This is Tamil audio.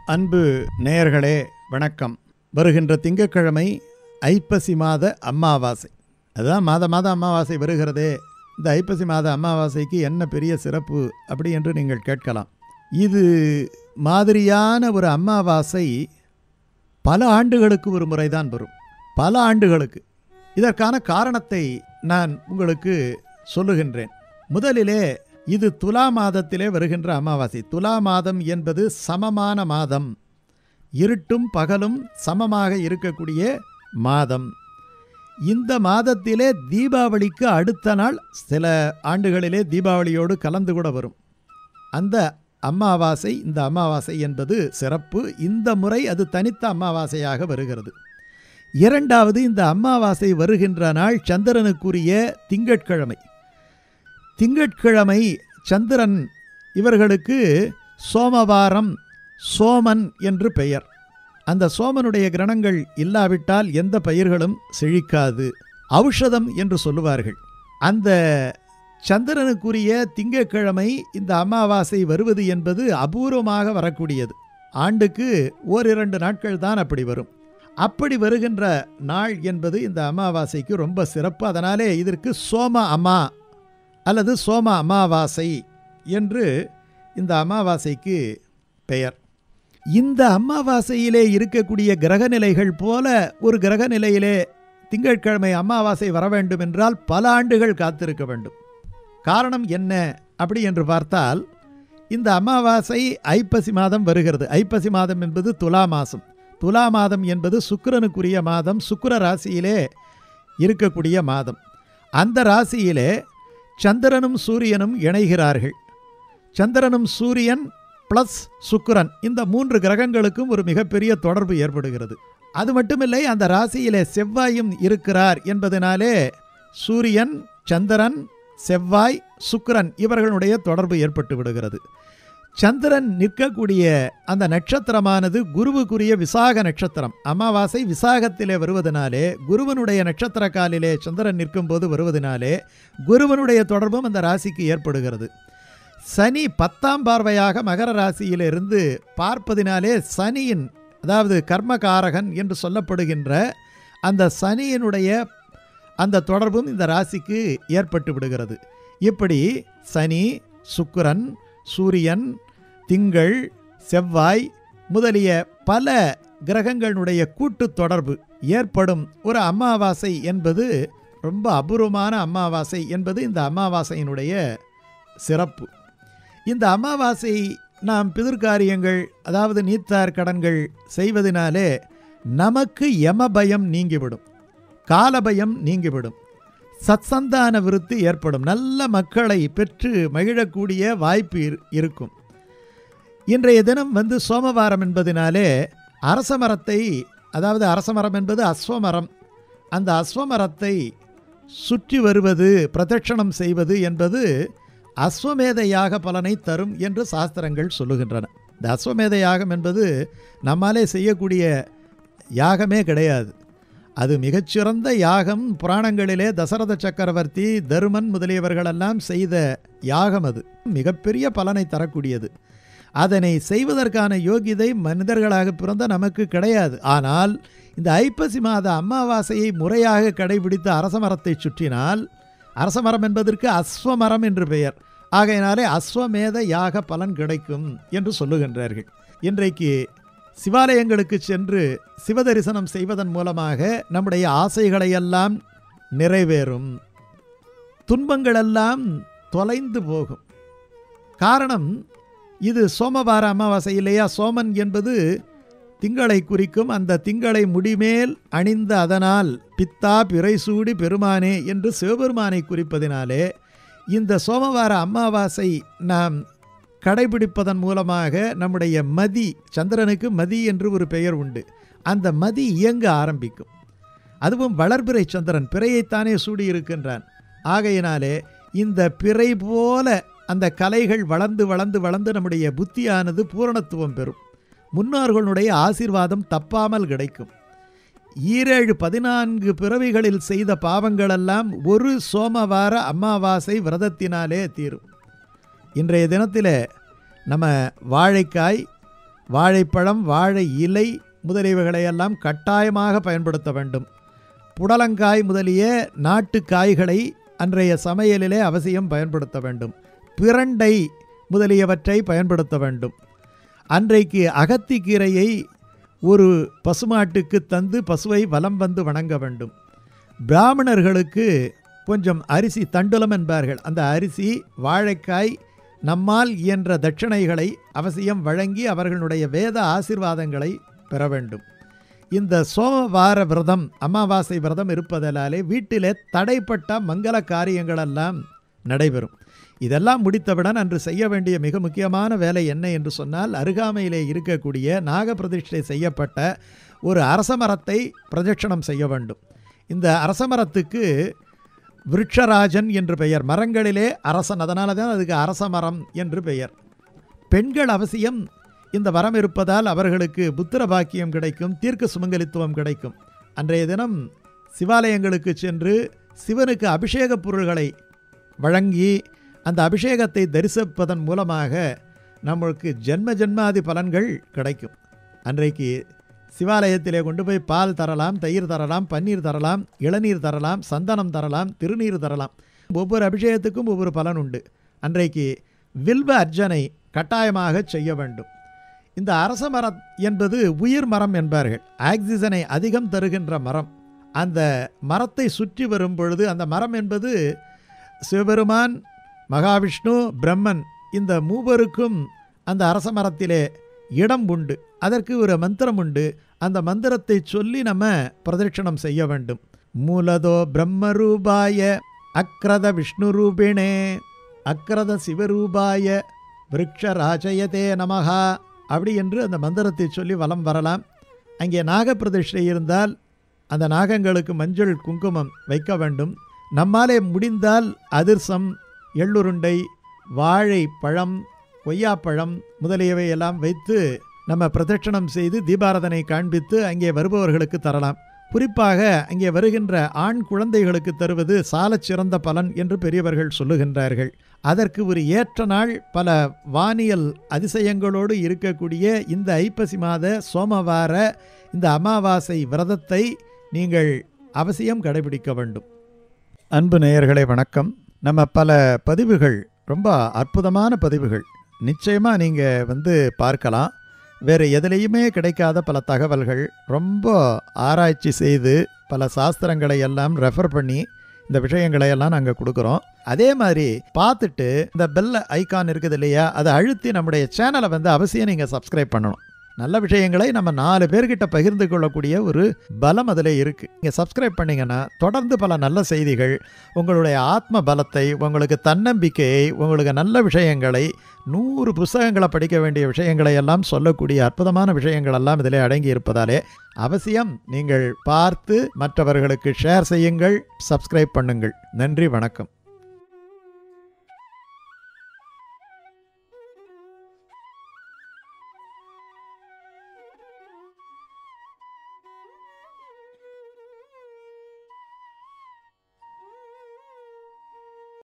அன்பு நேயர்களே வணக்கம் வருகின்ற திங்கட்கிழமை ஐப்பசி மாத அமாவாசை அதுதான் மாத மாத அமாவாசை வருகிறதே இந்த ஐப்பசி மாத அமாவாசைக்கு என்ன பெரிய சிறப்பு அப்படி என்று நீங்கள் கேட்கலாம் இது மாதிரியான ஒரு அமாவாசை பல ஆண்டுகளுக்கு ஒரு முறைதான் வரும் பல ஆண்டுகளுக்கு இதற்கான காரணத்தை நான் உங்களுக்கு சொல்லுகின்றேன் முதலிலே இது துலா மாதத்திலே வருகின்ற அமாவாசை துலா மாதம் என்பது சமமான மாதம் இருட்டும் பகலும் சமமாக இருக்கக்கூடிய மாதம் இந்த மாதத்திலே தீபாவளிக்கு அடுத்த நாள் சில ஆண்டுகளிலே தீபாவளியோடு கலந்து கூட வரும் அந்த அமாவாசை இந்த அமாவாசை என்பது சிறப்பு இந்த முறை அது தனித்த அமாவாசையாக வருகிறது இரண்டாவது இந்த அமாவாசை வருகின்ற நாள் சந்திரனுக்குரிய திங்கட்கிழமை திங்கட்கிழமை சந்திரன் இவர்களுக்கு சோமவாரம் சோமன் என்று பெயர் அந்த சோமனுடைய கிரணங்கள் இல்லாவிட்டால் எந்த பயிர்களும் செழிக்காது ஔஷதம் என்று சொல்லுவார்கள் அந்த சந்திரனுக்குரிய திங்கட்கிழமை இந்த அமாவாசை வருவது என்பது அபூர்வமாக வரக்கூடியது ஆண்டுக்கு ஓரிரண்டு நாட்கள் தான் அப்படி வரும் அப்படி வருகின்ற நாள் என்பது இந்த அமாவாசைக்கு ரொம்ப சிறப்பு அதனாலே இதற்கு சோம அமா அல்லது சோம அமாவாசை என்று இந்த அமாவாசைக்கு பெயர் இந்த அமாவாசையிலே இருக்கக்கூடிய கிரகநிலைகள் போல ஒரு கிரகநிலையிலே திங்கட்கிழமை அமாவாசை வர வேண்டும் என்றால் பல ஆண்டுகள் காத்திருக்க வேண்டும் காரணம் என்ன அப்படி என்று பார்த்தால் இந்த அமாவாசை ஐப்பசி மாதம் வருகிறது ஐப்பசி மாதம் என்பது துலா மாதம் துலா மாதம் என்பது சுக்கிரனுக்குரிய மாதம் சுக்கிர ராசியிலே இருக்கக்கூடிய மாதம் அந்த ராசியிலே சந்திரனும் சூரியனும் இணைகிறார்கள் சந்திரனும் சூரியன் ப்ளஸ் சுக்கிரன் இந்த மூன்று கிரகங்களுக்கும் ஒரு மிகப்பெரிய தொடர்பு ஏற்படுகிறது அது மட்டுமில்லை அந்த ராசியிலே செவ்வாயும் இருக்கிறார் என்பதனாலே சூரியன் சந்திரன் செவ்வாய் சுக்கிரன் இவர்களுடைய தொடர்பு ஏற்பட்டு விடுகிறது சந்திரன் நிற்கக்கூடிய அந்த நட்சத்திரமானது குருவுக்குரிய விசாக நட்சத்திரம் அமாவாசை விசாகத்திலே வருவதனாலே குருவனுடைய நட்சத்திர காலிலே சந்திரன் நிற்கும்போது வருவதனாலே குருவனுடைய தொடர்பும் அந்த ராசிக்கு ஏற்படுகிறது சனி பத்தாம் பார்வையாக மகர ராசியிலிருந்து பார்ப்பதினாலே சனியின் அதாவது கர்மகாரகன் என்று சொல்லப்படுகின்ற அந்த சனியினுடைய அந்த தொடர்பும் இந்த ராசிக்கு ஏற்பட்டு விடுகிறது இப்படி சனி சுக்கிரன் சூரியன் திங்கள் செவ்வாய் முதலிய பல கிரகங்களுடைய கூட்டு தொடர்பு ஏற்படும் ஒரு அமாவாசை என்பது ரொம்ப அபூர்வமான அமாவாசை என்பது இந்த அமாவாசையினுடைய சிறப்பு இந்த அமாவாசை நாம் பிதிர்காரியங்கள் அதாவது நீத்தார் கடன்கள் செய்வதனாலே நமக்கு யம பயம் நீங்கிவிடும் காலபயம் நீங்கிவிடும் சத்சந்தான விருத்தி ஏற்படும் நல்ல மக்களை பெற்று மகிழக்கூடிய வாய்ப்பு இருக்கும் இன்றைய தினம் வந்து சோமவாரம் என்பதினாலே அரசமரத்தை அதாவது அரசமரம் என்பது அஸ்வமரம் அந்த அஸ்வமரத்தை சுற்றி வருவது பிரதட்சணம் செய்வது என்பது அஸ்வமேத யாக பலனை தரும் என்று சாஸ்திரங்கள் சொல்லுகின்றன இந்த அஸ்வமேத யாகம் என்பது நம்மாலே செய்யக்கூடிய யாகமே கிடையாது அது மிகச்சிறந்த யாகம் புராணங்களிலே தசரத சக்கரவர்த்தி தருமன் முதலியவர்களெல்லாம் செய்த யாகம் அது மிகப்பெரிய பலனை தரக்கூடியது அதனை செய்வதற்கான யோகிதை மனிதர்களாக பிறந்த நமக்கு கிடையாது ஆனால் இந்த ஐப்பசி மாத அமாவாசையை முறையாக கடைபிடித்து அரசமரத்தை சுற்றினால் அரசமரம் என்பதற்கு அஸ்வமரம் என்று பெயர் ஆகையினாலே அஸ்வமேத யாக பலன் கிடைக்கும் என்று சொல்லுகின்றார்கள் இன்றைக்கு சிவாலயங்களுக்கு சென்று சிவதரிசனம் செய்வதன் மூலமாக நம்முடைய ஆசைகளையெல்லாம் நிறைவேறும் துன்பங்களெல்லாம் தொலைந்து போகும் காரணம் இது சோமவார அமாவாசை இல்லையா சோமன் என்பது திங்களை குறிக்கும் அந்த திங்களை முடிமேல் அணிந்த அதனால் பித்தா பிறைசூடி பெருமானே என்று சிவபெருமானை குறிப்பதினாலே இந்த சோமவார அமாவாசை நாம் கடைபிடிப்பதன் மூலமாக நம்முடைய மதி சந்திரனுக்கு மதி என்று ஒரு பெயர் உண்டு அந்த மதி இயங்க ஆரம்பிக்கும் அதுவும் வளர்பிறை சந்திரன் பிறையைத்தானே சூடியிருக்கின்றான் ஆகையினாலே இந்த பிறை போல அந்த கலைகள் வளர்ந்து வளர்ந்து வளர்ந்து நம்முடைய புத்தியானது பூரணத்துவம் பெறும் முன்னோர்களுடைய ஆசீர்வாதம் தப்பாமல் கிடைக்கும் ஈரேழு பதினான்கு பிறவிகளில் செய்த பாவங்களெல்லாம் ஒரு சோமவார அமாவாசை விரதத்தினாலே தீரும் இன்றைய தினத்தில் நம்ம வாழைக்காய் வாழைப்பழம் வாழை இலை முதலியவைகளையெல்லாம் கட்டாயமாக பயன்படுத்த வேண்டும் புடலங்காய் முதலிய நாட்டு காய்களை அன்றைய சமையலிலே அவசியம் பயன்படுத்த வேண்டும் பிரண்டை முதலியவற்றை பயன்படுத்த வேண்டும் அன்றைக்கு அகத்திக்கீரையை ஒரு பசுமாட்டுக்கு தந்து பசுவை வலம் வந்து வணங்க வேண்டும் பிராமணர்களுக்கு கொஞ்சம் அரிசி தண்டுலம் என்பார்கள் அந்த அரிசி வாழைக்காய் நம்மால் இயன்ற தட்சிணைகளை அவசியம் வழங்கி அவர்களுடைய வேத ஆசிர்வாதங்களை பெற வேண்டும் இந்த சோமவார விரதம் அமாவாசை விரதம் இருப்பதனாலே வீட்டிலே தடைப்பட்ட மங்கள காரியங்களெல்லாம் நடைபெறும் இதெல்லாம் முடித்தவுடன் அன்று செய்ய வேண்டிய மிக முக்கியமான வேலை என்ன என்று சொன்னால் அருகாமையிலே இருக்கக்கூடிய நாகப்பிரதிஷ்டை செய்யப்பட்ட ஒரு அரச மரத்தை பிரதட்சணம் செய்ய வேண்டும் இந்த அரச மரத்துக்கு விருட்சராஜன் என்று பெயர் மரங்களிலே அரசன் அதனால தான் அதுக்கு அரச மரம் என்று பெயர் பெண்கள் அவசியம் இந்த வரம் இருப்பதால் அவர்களுக்கு புத்திர பாக்கியம் கிடைக்கும் தீர்க்க சுமங்கலித்துவம் கிடைக்கும் அன்றைய தினம் சிவாலயங்களுக்கு சென்று சிவனுக்கு அபிஷேக பொருள்களை வழங்கி அந்த அபிஷேகத்தை தரிசிப்பதன் மூலமாக நம்மளுக்கு ஜென்ம ஜென்மாதி பலன்கள் கிடைக்கும் அன்றைக்கு சிவாலயத்திலே கொண்டு போய் பால் தரலாம் தயிர் தரலாம் பன்னீர் தரலாம் இளநீர் தரலாம் சந்தனம் தரலாம் திருநீர் தரலாம் ஒவ்வொரு அபிஷேகத்துக்கும் ஒவ்வொரு பலன் உண்டு அன்றைக்கு வில்வ அர்ச்சனை கட்டாயமாக செய்ய வேண்டும் இந்த அரச மரம் என்பது உயிர் மரம் என்பார்கள் ஆக்சிஜனை அதிகம் தருகின்ற மரம் அந்த மரத்தை சுற்றி வரும் பொழுது அந்த மரம் என்பது சிவபெருமான் மகாவிஷ்ணு பிரம்மன் இந்த மூவருக்கும் அந்த அரச மரத்திலே இடம் உண்டு அதற்கு ஒரு மந்திரம் உண்டு அந்த மந்திரத்தை சொல்லி நம்ம பிரதட்சணம் செய்ய வேண்டும் மூலதோ பிரம்மரூபாய அக்ரத விஷ்ணு ரூபிணே அக்ரத சிவரூபாய விருட்சராஜயதே நமகா அப்படி என்று அந்த மந்திரத்தை சொல்லி வலம் வரலாம் அங்கே நாகப்பிரதிஷ்டை இருந்தால் அந்த நாகங்களுக்கு மஞ்சள் குங்குமம் வைக்க வேண்டும் நம்மாலே முடிந்தால் அதிர்சம் எள்ளுருண்டை வாழை பழம் கொய்யாப்பழம் முதலியவை எல்லாம் வைத்து நம்ம பிரதட்சணம் செய்து தீபாரதனை காண்பித்து அங்கே வருபவர்களுக்கு தரலாம் குறிப்பாக அங்கே வருகின்ற ஆண் குழந்தைகளுக்கு தருவது சாலச் சிறந்த பலன் என்று பெரியவர்கள் சொல்லுகின்றார்கள் அதற்கு ஒரு ஏற்ற நாள் பல வானியல் அதிசயங்களோடு இருக்கக்கூடிய இந்த ஐப்பசி மாத சோமவார இந்த அமாவாசை விரதத்தை நீங்கள் அவசியம் கடைபிடிக்க வேண்டும் அன்பு நேயர்களே வணக்கம் நம்ம பல பதிவுகள் ரொம்ப அற்புதமான பதிவுகள் நிச்சயமாக நீங்கள் வந்து பார்க்கலாம் வேறு எதுலேயுமே கிடைக்காத பல தகவல்கள் ரொம்ப ஆராய்ச்சி செய்து பல சாஸ்திரங்களை எல்லாம் ரெஃபர் பண்ணி இந்த விஷயங்களை எல்லாம் நாங்கள் கொடுக்குறோம் அதே மாதிரி பார்த்துட்டு இந்த பெல் ஐகான் இருக்குது இல்லையா அதை அழுத்தி நம்முடைய சேனலை வந்து அவசியம் நீங்கள் சப்ஸ்கிரைப் பண்ணணும் நல்ல விஷயங்களை நம்ம நாலு பேர்கிட்ட பகிர்ந்து கொள்ளக்கூடிய ஒரு பலம் அதில் இருக்குது நீங்கள் சப்ஸ்கிரைப் பண்ணிங்கன்னா தொடர்ந்து பல நல்ல செய்திகள் உங்களுடைய ஆத்ம பலத்தை உங்களுக்கு தன்னம்பிக்கையை உங்களுக்கு நல்ல விஷயங்களை நூறு புஸ்தகங்களை படிக்க வேண்டிய விஷயங்களை எல்லாம் சொல்லக்கூடிய அற்புதமான விஷயங்கள் எல்லாம் இதிலே அடங்கி இருப்பதாலே அவசியம் நீங்கள் பார்த்து மற்றவர்களுக்கு ஷேர் செய்யுங்கள் சப்ஸ்கிரைப் பண்ணுங்கள் நன்றி வணக்கம்